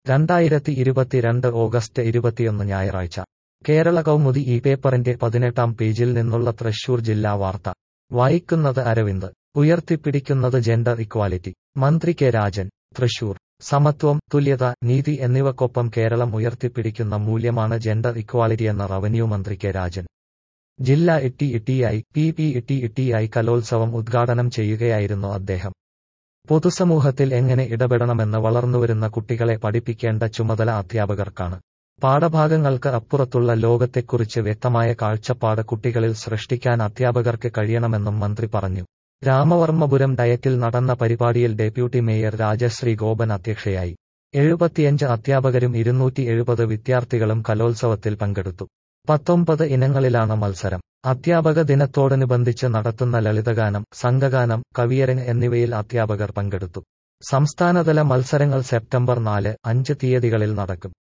രണ്ടായിരത്തി ഇരുപത്തിരണ്ട് ഓഗസ്റ്റ് ഇരുപത്തിയൊന്ന് ഞായറാഴ്ച കേരള കൗമുദി ഈ പേപ്പറിന്റെ പതിനെട്ടാം പേജിൽ നിന്നുള്ള തൃശൂർ ജില്ലാ വാർത്ത വായിക്കുന്നത് അരവിന്ദ് ഉയർത്തിപ്പിടിക്കുന്നത് ജെൻഡർ ഇക്വാലിറ്റി മന്ത്രി കെ രാജൻ തൃശൂർ സമത്വം തുല്യത നീതി എന്നിവക്കൊപ്പം കേരളം ഉയർത്തിപ്പിടിക്കുന്ന മൂല്യമാണ് ജെൻഡർ ഇക്വാലിറ്റിയെന്ന് റവന്യൂ മന്ത്രി കെ രാജൻ ജില്ലാ ഇട്ടി ഇട്ടിഐ പി പി ഇട്ടി ഇട്ടിഐ കലോത്സവം ഉദ്ഘാടനം ചെയ്യുകയായിരുന്നു അദ്ദേഹം പൊതുസമൂഹത്തിൽ എങ്ങനെ ഇടപെടണമെന്ന് വളർന്നുവരുന്ന കുട്ടികളെ പഠിപ്പിക്കേണ്ട ചുമതല അധ്യാപകർക്കാണ് പാഠഭാഗങ്ങൾക്ക് അപ്പുറത്തുള്ള ലോകത്തെക്കുറിച്ച് വ്യക്തമായ കാഴ്ചപ്പാട് കുട്ടികളിൽ സൃഷ്ടിക്കാൻ അധ്യാപകർക്ക് കഴിയണമെന്നും മന്ത്രി പറഞ്ഞു രാമവർമ്മപുരം ഡയറ്റിൽ നടന്ന പരിപാടിയിൽ ഡെപ്യൂട്ടി മേയർ രാജശ്രീ ഗോപൻ അധ്യക്ഷയായി എഴുപത്തിയഞ്ച് അധ്യാപകരും ഇരുന്നൂറ്റി എഴുപത് വിദ്യാർത്ഥികളും കലോത്സവത്തിൽ പങ്കെടുത്തു പത്തൊമ്പത് ഇനങ്ങളിലാണ് മത്സരം അധ്യാപക ദിനത്തോടനുബന്ധിച്ച് നടത്തുന്ന ലളിതഗാനം സംഘഗാനം കവിയരങ്ങ് എന്നിവയിൽ അധ്യാപകർ പങ്കെടുത്തു സംസ്ഥാനതല മത്സരങ്ങൾ സെപ്റ്റംബർ നാല് അഞ്ച് തീയതികളിൽ നടക്കും